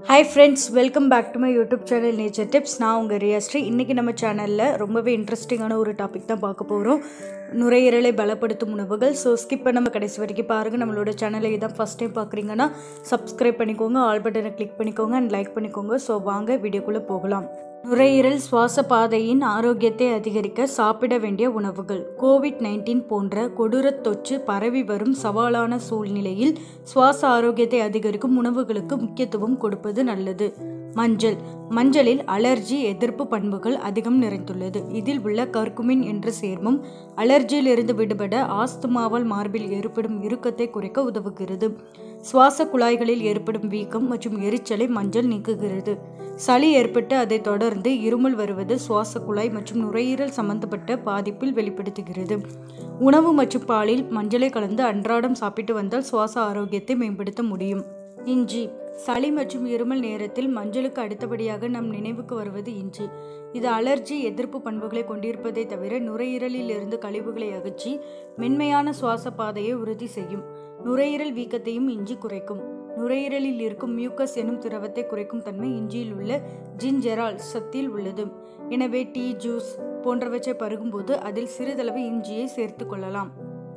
hi friends welcome back to my YouTube channel nature tips நான் உங்கள் ரியாஸ்ரீ இன்றைக்கி நம்ம சேனலில் ரொம்பவே இன்ட்ரெஸ்டிங்கான ஒரு டாபிக் தான் பார்க்க போகிறோம் நுரையீரலை பலப்படுத்தும் உணவுகள் ஸோ ஸ்கிப் பண்ணாம கடைசி வரைக்கும் பாருங்கள் நம்மளோட சேனலை இதான் ஃபஸ்ட் டைம் பார்க்குறீங்கன்னா சப்ஸ்கிரைப் பண்ணிக்கோங்க ஆல் பட்டனை கிளிக் பண்ணிக்கோங்க அண்ட் லைக் பண்ணிக்கோங்க ஸோ வாங்க வீடியோக்குள்ளே போகலாம் நுரையீரல் சுவாச பாதையின் ஆரோக்கியத்தை அதிகரிக்க சாப்பிட வேண்டிய உணவுகள் கோவிட் நைன்டீன் போன்ற கொடூர தொற்று பரவி வரும் சவாலான சூழ்நிலையில் சுவாச ஆரோக்கியத்தை அதிகரிக்கும் உணவுகளுக்கு முக்கியத்துவம் கொடுப்பது நல்லது மஞ்சள் மஞ்சளில் அலர்ஜி எதிர்ப்பு பண்புகள் அதிகம் நிறைந்துள்ளது இதில் உள்ள கர்குமின் என்ற சேர்மம் அலர்ஜியிலிருந்து விடுபட ஆஸ்துமாவால் மார்பில் ஏற்படும் இறுக்கத்தை குறைக்க உதவுகிறது சுவாச குழாய்களில் ஏற்படும் வீக்கம் மற்றும் எரிச்சலை மஞ்சள் நீக்குகிறது சளி ஏற்பட்டு அதைத் தொடர்ந்து இருமல் வருவது சுவாச குழாய் மற்றும் நுரையீரல் சம்பந்தப்பட்ட பாதிப்பில் வெளிப்படுத்துகிறது உணவு மற்றும் பாலில் மஞ்சளை கலந்து அன்றாடம் சாப்பிட்டு வந்தால் சுவாச ஆரோக்கியத்தை மேம்படுத்த முடியும் இஞ்சி சளி மற்றும் இருமல் நேரத்தில் மஞ்சளுக்கு அடுத்தபடியாக நம் நினைவுக்கு வருவது இஞ்சி இது அலர்ஜி எதிர்ப்பு பண்புகளை கொண்டிருப்பதை தவிர நுரையீரலில் இருந்து கழிவுகளை அகற்றி மென்மையான சுவாச பாதையை உறுதி செய்யும் நுரையீரல் வீக்கத்தையும் இஞ்சி குறைக்கும் நுரையீரலில் இருக்கும் மியூக்கஸ் எனும் திரவத்தை குறைக்கும் தன்மை இஞ்சியில் உள்ள ஜிஞ்செரால் சத்தில் உள்ளது எனவே டீ ஜூஸ் போன்றவற்றை பருகும்போது அதில் சிறிதளவு இஞ்சியை சேர்த்து கொள்ளலாம்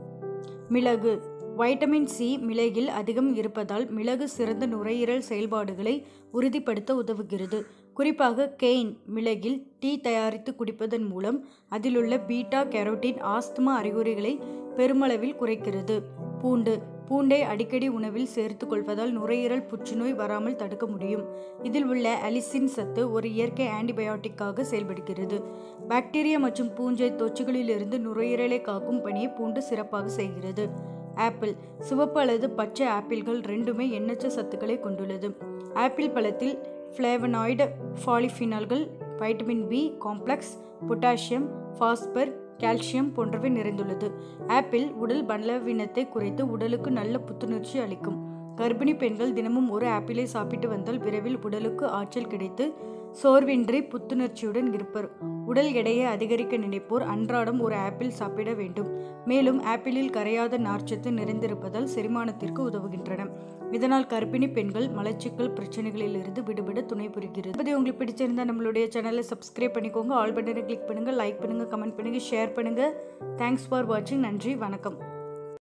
மிளகு வைட்டமின் சி மிளகில் அதிகம் இருப்பதால் மிளகு சிறந்த நுரையீரல் செயல்பாடுகளை உறுதிப்படுத்த உதவுகிறது குறிப்பாக கெயின் மிளகில் டீ தயாரித்து குடிப்பதன் மூலம் அதிலுள்ள பீட்டா கெரோட்டின் ஆஸ்துமா அறிகுறிகளை பெருமளவில் குறைக்கிறது பூண்டு பூண்டை அடிக்கடி உணவில் சேர்த்து கொள்வதால் நுரையீரல் புற்றுநோய் வராமல் தடுக்க முடியும் இதில் உள்ள அலிசின் சத்து ஒரு இயற்கை ஆன்டிபயோட்டிக்காக செயல்படுகிறது பாக்டீரியா மற்றும் பூஞ்சை தொற்றுகளிலிருந்து நுரையீரலை காக்கும் பணியை பூண்டு சிறப்பாக செய்கிறது ஆப்பிள் சிவப்பு அல்லது பச்சை ஆப்பிள்கள் ரெண்டுமே எண்ணற்ற சத்துக்களை கொண்டுள்ளது ஆப்பிள் பழத்தில் ஃப்ளேவனாய்டு ஃபாலிஃபினால்கள் vitamin B complex potassium phosphor calcium போன்றவை நிறைந்துள்ளது ஆப்பிள் உடல் பலவீனத்தை குறைத்து உடலுக்கு நல்ல புத்துணர்ச்சி அளிக்கும் கர்ப்பிணி பெண்கள் தினமும் ஒரு ஆப்பிளை சாப்பிட்டு வந்தால் விரைவில் உடலுக்கு ஆற்றல் கிடைத்து சோர்வின்றி புத்துணர்ச்சியுடன் இருப்பர் உடல் எடையை அதிகரிக்க நினைப்போர் அன்றாடம் ஒரு ஆப்பிள் சாப்பிட வேண்டும் மேலும் ஆப்பிளில் கரையாத நார்ச்சத்து நிறைந்திருப்பதால் செரிமானத்திற்கு உதவுகின்றன இதனால் கர்ப்பிணி பெண்கள் மலச்சிக்கல் பிரச்சனைகளிலிருந்து விடுபட துணை புரிகிறது இது உங்களுக்கு பிடிச்சிருந்தா நம்மளுடைய சேனலை சப்ஸ்கிரைப் பண்ணிக்கோங்க ஆல் பட்டனை கிளிக் பண்ணுங்க லைக் பண்ணுங்க கமெண்ட் பண்ணுங்க ஷேர் பண்ணுங்க தேங்க்ஸ் ஃபார் வாட்சிங் நன்றி வணக்கம்